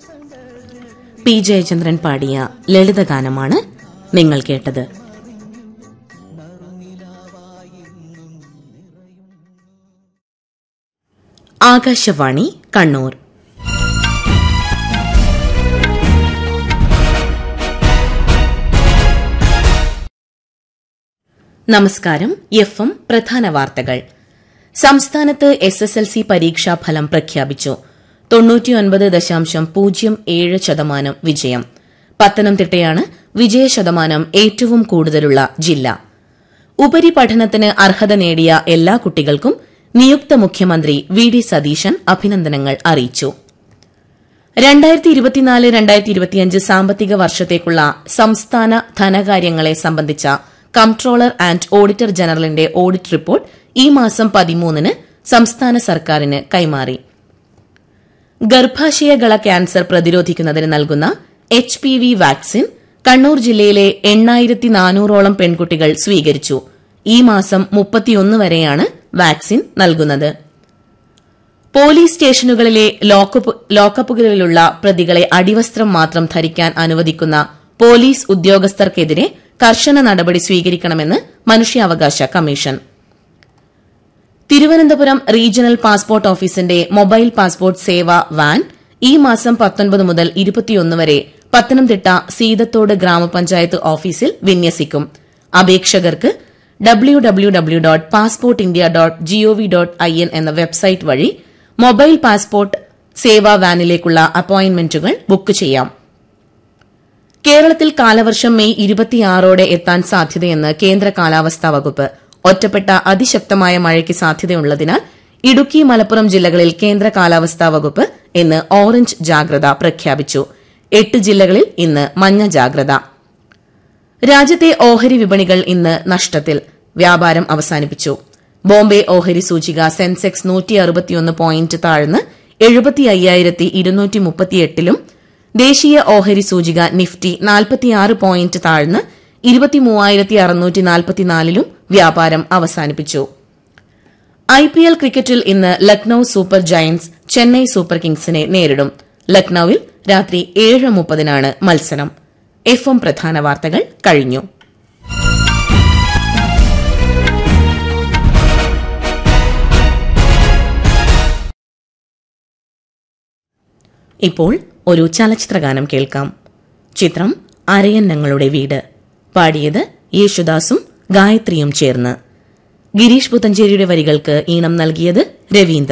P Jayachandran പാടിയ ലളിതഗാനമാണ് നിങ്ങൾ കേട്ടത് ആകാശവാണി കണ്ണൂർ നമസ്കാരം എഫ് എം പ്രധാന വാർത്തകൾ സംസ്ഥാനത്ത് എസ് എസ് എൽ സി പരീക്ഷാ ഫലം പ്രഖ്യാപിച്ചു തൊണ്ണൂറ്റിയൊൻപത് ദശാംശം പൂജ്യം ഏഴ് ശതമാനം വിജയം പത്തനംതിട്ടയാണ് വിജയശതമാനം ഏറ്റവും കൂടുതലുള്ള ജില്ല ഉപരിപഠനത്തിന് അർഹത നേടിയ എല്ലാ കുട്ടികൾക്കും നിയുക്ത മുഖ്യമന്ത്രി വി ഡി സതീശൻ അഭിനന്ദനങ്ങൾ അറിയിച്ചു രണ്ടായിരത്തി ഇരുപത്തിനാല് രണ്ടായിരത്തി ഇരുപത്തിയഞ്ച് സാമ്പത്തിക വർഷത്തേക്കുള്ള സംസ്ഥാന ധനകാര്യങ്ങളെ സംബന്ധിച്ച കംട്രോളർ ആൻഡ് ഓഡിറ്റർ ജനറലിന്റെ ഓഡിറ്റ് റിപ്പോർട്ട് ഈ മാസം പതിമൂന്നിന് സംസ്ഥാന സർക്കാരിന് കൈമാറി ഗർഭാശയകള ക്യാൻസർ പ്രതിരോധിക്കുന്നതിന് നൽകുന്ന H P V vaccine Kannur ജില്ലയിലെ എണ്ണായിരത്തി നാനൂറോളം പെൺകുട്ടികൾ സ്വീകരിച്ചു ഈ മാസം മുപ്പത്തിയൊന്ന് വരെയാണ് വാക്സിൻ നൽകുന്നത് പോലീസ് സ്റ്റേഷനുകളിലെ ലോക്കപ്പ്- ലോക്കപ്പുകളിലുള്ള പ്രതികളെ അടിവസ്ത്രം മാത്രം ധരിക്കാൻ അനുവദിക്കുന്ന പോലീസ് ഉദ്യോഗസ്ഥർക്കെതിരെ കർശന നടപടി സ്വീകരിക്കണമെന്ന് മനുഷ്യാവകാശ കമ്മീഷൻ തിരുവനന്തപുരം റീജിയണൽ പാസ്പോർട്ട് ഓഫീസിന്റെ മൊബൈൽ പാസ്പോർട്ട് സേവ വാൻ ഈ മാസം പത്തൊൻപത് മുതൽ ഇരുപത്തിയൊന്ന് വരെ പത്തനംതിട്ട സീതത്തോട് ഗ്രാമപഞ്ചായത്ത് ഓഫീസിൽ വിന്യസിക്കും അപേക്ഷകർക്ക് W W W dot passport India dot G O V dot I N എന്ന വെബ്സൈറ്റ് വഴി മൊബൈൽ പാസ്പോർട്ട് സേവാ വാനിലേക്കുള്ള അപ്പോയിന്റ്മെന്റുകൾ ബുക്ക് ചെയ്യാം കേരളത്തിൽ കാലവർഷം മെയ് ഇരുപത്തിയാറോടെ എത്താൻ സാധ്യതയെന്ന് കേന്ദ്ര കാലാവസ്ഥാ വകുപ്പ് ഒറ്റപ്പെട്ട അതിശക്തമായ മഴയ്ക്ക് സാധ്യതയുള്ളതിനാൽ ഇടുക്കി മലപ്പുറം ജില്ലകളിൽ കേന്ദ്ര കാലാവസ്ഥാ വകുപ്പ് ഇന്ന് ഓറഞ്ച് ജാഗ്രത പ്രഖ്യാപിച്ചു എട്ട് ജില്ലകളിൽ ഇന്ന് മഞ്ഞ ജാഗ്രത രാജ്യത്തെ ഓഹരി വിപണികൾ ഇന്ന് നഷ്ടത്തിൽ വ്യാപാരം അവസാനിപ്പിച്ചു ബോംബെ ഓഹരി സൂചിക സെൻസെക്സ് നൂറ്റി അറുപത്തിയൊന്ന് പോയിന്റ് താഴ്ന്ന് എഴുപത്തി അയ്യായിരത്തി ഇരുന്നൂറ്റി മുപ്പത്തിയെട്ടിലും ദേശീയ ഓഹരി സൂചിക നിഫ്റ്റി നാൽപ്പത്തിയാറ് പോയിന്റ് താഴ്ന്ന് ഇരുപത്തിമൂവായിരത്തി അറുന്നൂറ്റി നാൽപ്പത്തിനാലിലും വ്യാപാരം അവസാനിപ്പിച്ചു ഐ പി എൽ ക്രിക്കറ്റിൽ ഇന്ന് Lucknow super giants Chennai super കിങ്സിനെ നേരിടും ലക്നൌവിൽ രാത്രി ഏഴ് മുപ്പതിനാണ് മത്സരം എഫ് എം പ്രധാന വാർത്തകൾ കഴിഞ്ഞു ഇപ്പോൾ ഒരു ചലച്ചിത്രഗാനം കേൾക്കാം ചിത്രം അരയൻ ഞങ്ങളുടെ വീട് പാടിയത് യേശുദാസും ഗായത്രിയും ചേർന്ന് ഗിരീഷ് പുത്തഞ്ചേരിയുടെ വരികൾക്ക് ഈണം നൽകിയത് രവീന്ദ്രൻ